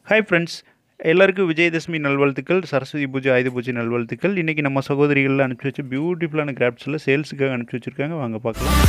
hi friends எல்லாருக்கும் விஜயதசமி நல்வாழ்த்துக்கள் சரஸ்வதி பூஜை ஆயுத பூஜை நல்வாழ்த்துக்கள் இன்றைக்கி நம்ம சகோதரிகளில் அனுப்பிச்சி வச்ச பியூட்டிஃபுல்லான கிராஃப்ட்ஸில் சேல்ஸுக்காக அனுப்பிச்சி வச்சுருக்காங்க வாங்க பார்க்கலாம்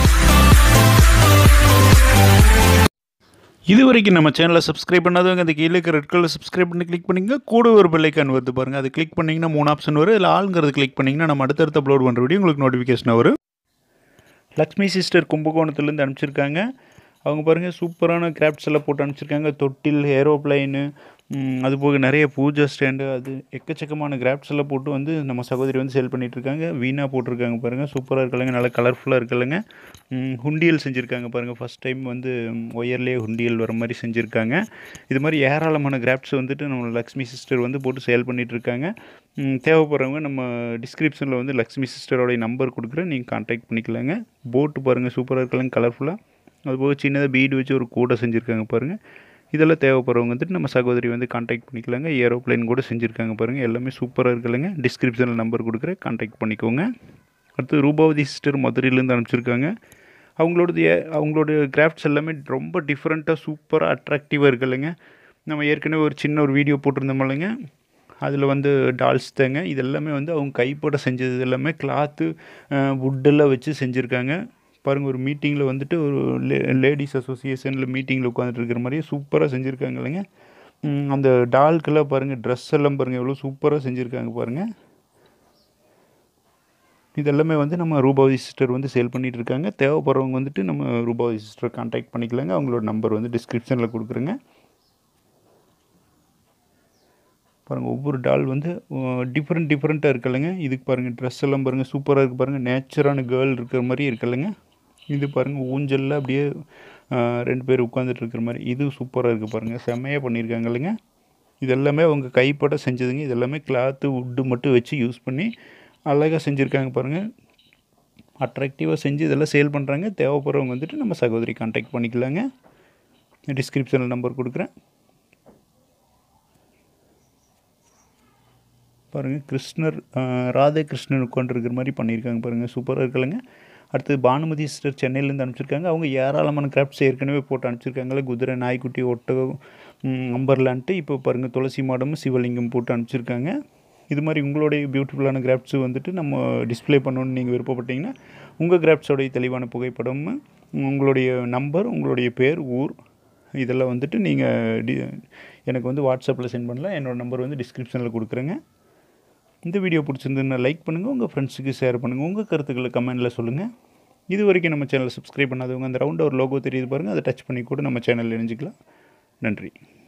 இது வரைக்கும் நம்ம சேனலை சப்ஸ்கிரைப் பண்ணாதவங்க அந்த கீழே இருக்க ரெட் கலர் சப்ஸ்கிரைப் பண்ணி கிளிக் பண்ணிங்க கூட ஒரு பெல்லைக்கான் வருது பாருங்கள் அது கிளிக் பண்ணிங்கன்னா மூணு ஆப்ஷன் வரும் இதில் ஆளுங்கிறது கிளிக் பண்ணிங்கன்னா நம்ம அடுத்தடுத்து அப்லோட் பண்ணுற வீடியோ உங்களுக்கு நோட்டிஃபிகேஷன் வரும் லக்ஷ்மி சிஸ்டர் கும்பகோணத்துலேருந்து அனுப்பிச்சிருக்காங்க அவங்க பாருங்கள் சூப்பரான கிராஃப்ட்ஸ் எல்லாம் போட்டு அனுப்பிச்சிருக்காங்க தொட்டில் ஏரோப்ளைனு அது போக நிறைய பூஜா ஸ்டாண்டு அது எக்கச்சக்கமான கிராஃப்ட்ஸ் எல்லாம் போட்டு வந்து நம்ம சகோதரி வந்து சேல் பண்ணிட்டு இருக்காங்க வீணாக போட்டிருக்காங்க பாருங்கள் சூப்பராக இருக்கலங்க நல்லா கலர்ஃபுல்லாக இருக்கலங்க ம், ஹுண்டியல் செஞ்சுருக்காங்க பாருங்கள் ஃபஸ்ட் டைம் வந்து ஒயர்லேயே ஹுண்டியல் வர மாதிரி செஞ்சுருக்காங்க இது மாதிரி ஏராளமான கிராஃப்ட்ஸ் வந்துட்டு நம்ம லக்ஷ்மி சிஸ்டர் வந்து போட்டு சேல் பண்ணிட்டு இருக்காங்க ம், தேவைப்படுறவங்க நம்ம டிஸ்கிரிப்ஷனில் வந்து லக்ஷ்மி சிஸ்டரோடைய நம்பர் கொடுக்குறேன் நீங்கள் கான்டாக்ட் பண்ணிக்கலாங்க போட்டு பாருங்கள் சூப்பராக இருக்கலங்க கலர்ஃபுல்லாக அதுபோக சின்னதாக பீடு வச்சு ஒரு கூடை செஞ்சுருக்காங்க பாருங்கள் இதெல்லாம் தேவைப்படுறவங்க வந்துட்டு நம்ம சகோதரி வந்து கான்டாக்ட் பண்ணிக்கலாங்க ஏரோப்ளைன் கூட செஞ்சுருக்காங்க பாருங்கள் எல்லாமே சூப்பராக இருக்குல்லங்க டிஸ்கிரிப்ஷனில் நம்பர் கொடுக்குறேன் கான்டாக்ட் பண்ணிக்கோங்க அடுத்து ரூபாவதி சிஸ்டர் மதுரையிலேருந்து அனுப்பிச்சிருக்காங்க அவங்களோடது ஏ- அவங்களோட கிராஃப்ட்ஸ் எல்லாமே ரொம்ப டிஃப்ரெண்ட்டாக சூப்பராக அட்ராக்டிவாக இருக்குல்லங்க நம்ம ஏற்கனவே ஒரு சின்ன ஒரு வீடியோ போட்டிருந்தோம் இல்லைங்க அதில் வந்து டால்ஸ் தாங்க இது எல்லாமே வந்து அவங்க கைப்பட செஞ்சது எல்லாமே கிளாத்து வுட்டெல்லாம் வச்சு செஞ்சுருக்காங்க பாருங்கள் ஒரு மீட்டிங்கில் வந்துட்டு ஒரு லே லேடிஸ் அசோசியேஷனில் மீட்டிங்கில் உட்காந்துட்டு இருக்கிற மாதிரியே சூப்பராக செஞ்சுருக்காங்க இல்லைங்க ம், அந்த டால்க்கெல்லாம் பாருங்கள் ட்ரெஸ் எல்லாம் பாருங்கள் எவ்வளோ சூப்பராக செஞ்சுருக்காங்க பாருங்கள் இதெல்லாமே வந்து நம்ம ரூபாவதி சிஸ்டர் வந்து சேல் பண்ணிட்டு இருக்காங்க தேவைப்படுறவங்க வந்துட்டு நம்ம ரூபாவதி சிஸ்டர் கான்டாக்ட் பண்ணிக்கலாங்க அவங்களோட நம்பர் வந்து டிஸ்கிரிப்ஷனில் கொடுக்குறேங்க பாருங்கள் ஒவ்வொரு டால் வந்து டிஃப்ரெண்ட் டிஃப்ரெண்ட்டாக இருக்குல்லங்க இதுக்கு பாருங்கள் ட்ரெஸ் எல்லாம் பாருங்கள் சூப்பராக இருக்குது பாருங்கள் நேச்சரான கேர்ள் இருக்கிற மாதிரி இருக்குல்லங்க இது பாருங்கள் ஊஞ்சலில் அப்படியே அஹ், ரெண்டு பேர் உட்காந்துட்டு இருக்கிற மாதிரி இது சூப்பராக இருக்குது பாருங்கள் செம்மையாக பண்ணியிருக்காங்க இல்லைங்க இது எல்லாமே அவங்க கைப்பட செஞ்சதுங்க இது எல்லாமே கிளாத்து வுட்டு மட்டும் வச்சு யூஸ் பண்ணி அழகாக செஞ்சுருக்காங்க பாருங்கள் அட்ராக்டிவாக செஞ்சு இதெல்லாம் சேல் பண்ணுறாங்க தேவைப்படுறவங்க வந்துட்டு நம்ம சகோதரி கான்டாக்ட் பண்ணிக்கலாங்க டிஸ்கிரிப்ஷனில் நம்பர் கொடுக்குறேன் பாருங்கள் கிருஷ்ணர் ஆஹ், ராதே கிருஷ்ணன் உட்காந்துருக்கிற மாதிரி பண்ணியிருக்காங்க பாருங்கள் சூப்பராக இருக்கலங்க அடுத்து பானுமதி சிஸ்டர் சென்னையிலேருந்து அனுப்பிச்சிருக்காங்க அவங்க ஏராளமான கிராஃப்ட்ஸ் ஏற்கனவே போட்டு அனுப்பிச்சிருக்காங்களே குதிரை நாய்க்குட்டி ஒட்டகம் ம், அம்பர்லான்ட்டு இப்போ பாருங்கள் துளசி மாடமும் சிவலிங்கம் போட்டு அனுப்பிச்சிருக்காங்க இது மாதிரி உங்களுடைய பியூட்டிஃபுல்லான கிராஃப்ட்ஸ் வந்துட்டு நம்ம டிஸ்ப்ளே பண்ணணும்னு நீங்கள் விருப்பப்பட்டீங்கன்னா உங்கள் கிராஃப்ட்ஸோடைய தெளிவான புகைப்படம் உங்களுடைய நம்பர் உங்களுடைய பேர் ஊர் இதெல்லாம் வந்துட்டு நீங்கள் டி எனக்கு வந்து வாட்ஸ்அப்பில் சென்ட் பண்ணலாம் என்னோட நம்பர் வந்து டிஸ்கிரிப்ஷனில் கொடுக்குறேங்க இந்த வீடியோ பிடிச்சிருந்ததுன்னா லைக் பண்ணுங்கள் உங்கள் ஃப்ரெண்ட்ஸுக்கு ஷேர் பண்ணுங்கள் உங்கள் கருத்துக்களை கமெண்ட்டில் சொல்லுங்கள் இது வரைக்கும் நம்ம சேனலை சப்ஸ்கிரைப் பண்ணாதவங்க அந்த ரவுண்ட் ஒரு லோகோ தெரியுது பாருங்கள் அதை டச் பண்ணி கூட நம்ம சேனலில் இணைஞ்சிக்கலாம் நன்றி